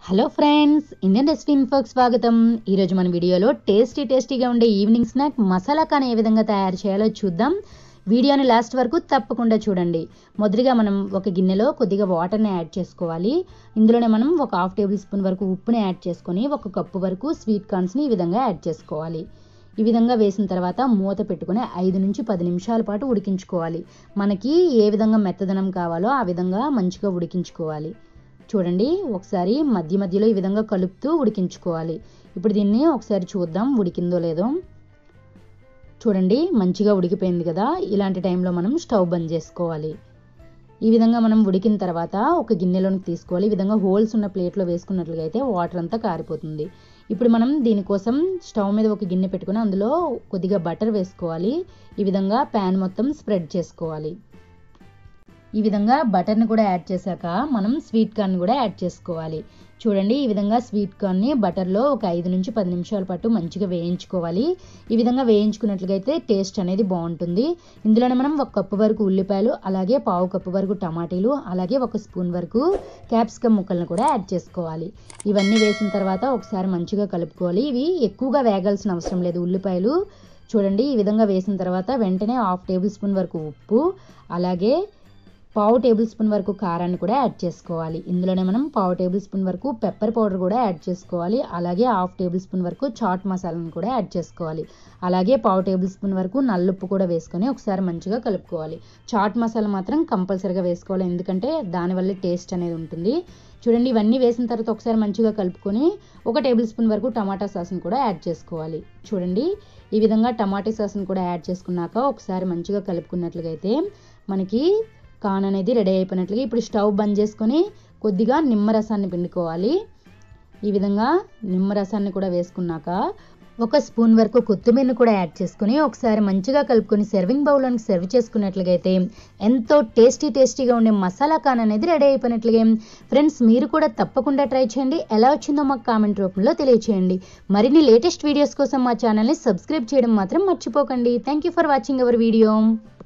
hello friends Indian recipe ఇన్ఫోకి స్వాగతం ఈరోజు మన వీడియోలో టేస్టీ టేస్టీగా ఉండే ఈవినింగ్ స్నాక్ మసాలా కాన్ ఏ విధంగా తయారు చేయాలో చూద్దాం వీడియోని లాస్ట్ వరకు తప్పకుండా చూడండి మొదటిగా మనం ఒక గిన్నెలో కొద్దిగా వాటర్ని యాడ్ చేసుకోవాలి ఇందులోనే మనం ఒక హాఫ్ టేబుల్ స్పూన్ వరకు ఉప్పుని యాడ్ చేసుకొని ఒక కప్పు వరకు స్వీట్ కార్న్స్ని ఈ విధంగా యాడ్ చేసుకోవాలి ఈ విధంగా వేసిన తర్వాత మూత పెట్టుకొని ఐదు నుంచి పది నిమిషాల పాటు ఉడికించుకోవాలి మనకి ఏ విధంగా మెత్తదనం కావాలో ఆ విధంగా మంచిగా ఉడికించుకోవాలి చూడండి ఒకసారి మధ్య మధ్యలో ఈ విధంగా కలుపుతూ ఉడికించుకోవాలి ఇప్పుడు దీన్ని ఒకసారి చూద్దాం ఉడికిందో లేదో చూడండి మంచిగా ఉడికిపోయింది కదా ఇలాంటి టైంలో మనం స్టవ్ బంద్ చేసుకోవాలి ఈ విధంగా మనం ఉడికిన తర్వాత ఒక గిన్నెలోకి తీసుకోవాలి ఈ విధంగా హోల్స్ ఉన్న ప్లేట్లో వేసుకున్నట్లుగా అయితే వాటర్ అంతా కారిపోతుంది ఇప్పుడు మనం దీనికోసం స్టవ్ మీద ఒక గిన్నె పెట్టుకుని అందులో కొద్దిగా బటర్ వేసుకోవాలి ఈ విధంగా ప్యాన్ మొత్తం స్ప్రెడ్ చేసుకోవాలి ఈ విధంగా బటర్ని కూడా యాడ్ చేశాక మనం స్వీట్ కార్న్ కూడా యాడ్ చేసుకోవాలి చూడండి ఈ విధంగా స్వీట్ కార్న్ని బటర్లో ఒక ఐదు నుంచి పది నిమిషాల పాటు మంచిగా వేయించుకోవాలి ఈ విధంగా వేయించుకున్నట్లయితే టేస్ట్ అనేది బాగుంటుంది ఇందులోనే మనం ఒక కప్పు వరకు ఉల్లిపాయలు అలాగే పావు కప్పు వరకు టమాటీలు అలాగే ఒక స్పూన్ వరకు క్యాప్సికమ్ ముక్కలను కూడా యాడ్ చేసుకోవాలి ఇవన్నీ వేసిన తర్వాత ఒకసారి మంచిగా కలుపుకోవాలి ఇవి ఎక్కువగా వేగాల్సిన అవసరం లేదు ఉల్లిపాయలు చూడండి ఈ విధంగా వేసిన తర్వాత వెంటనే హాఫ్ టేబుల్ స్పూన్ వరకు ఉప్పు అలాగే పావు టేబుల్ స్పూన్ వరకు కారాన్ని కూడా యాడ్ చేసుకోవాలి ఇందులోనే మనం పావు టేబుల్ స్పూన్ వరకు పెప్పర్ పౌడర్ కూడా యాడ్ చేసుకోవాలి అలాగే హాఫ్ టేబుల్ స్పూన్ వరకు చాట్ మసాలాను కూడా యాడ్ చేసుకోవాలి అలాగే పావు టేబుల్ స్పూన్ వరకు నల్లుప్పు కూడా వేసుకొని ఒకసారి మంచిగా కలుపుకోవాలి చాట్ మసాలా మాత్రం కంపల్సరీగా వేసుకోవాలి ఎందుకంటే దానివల్ల టేస్ట్ అనేది ఉంటుంది చూడండి ఇవన్నీ వేసిన తర్వాత ఒకసారి మంచిగా కలుపుకొని ఒక టేబుల్ స్పూన్ వరకు టమాటా సాస్ని కూడా యాడ్ చేసుకోవాలి చూడండి ఈ విధంగా టమాటా సాస్ని కూడా యాడ్ చేసుకున్నాక ఒకసారి మంచిగా కలుపుకున్నట్లుగా అయితే మనకి కాన్ అనేది రెడీ అయిపోయినట్లుగా ఇప్పుడు స్టవ్ బంద్ చేసుకొని కొద్దిగా నిమ్మరసాన్ని పిండుకోవాలి ఈ విధంగా నిమ్మరసాన్ని కూడా వేసుకున్నాక ఒక స్పూన్ వరకు కొత్తిమీరని కూడా యాడ్ చేసుకుని ఒకసారి మంచిగా కలుపుకొని సర్వింగ్ బౌల్లోకి సర్వ్ చేసుకున్నట్లుగైతే ఎంతో టేస్టీ టేస్టీగా ఉండే మసాలా కాన్ అనేది రెడీ అయిపోయినట్లుగా ఫ్రెండ్స్ మీరు కూడా తప్పకుండా ట్రై చేయండి ఎలా వచ్చిందో మాకు కామెంట్ రూపంలో తెలియచేయండి మరిన్ని లేటెస్ట్ వీడియోస్ కోసం మా ఛానల్ని సబ్స్క్రైబ్ చేయడం మాత్రం మర్చిపోకండి thank you for watching our video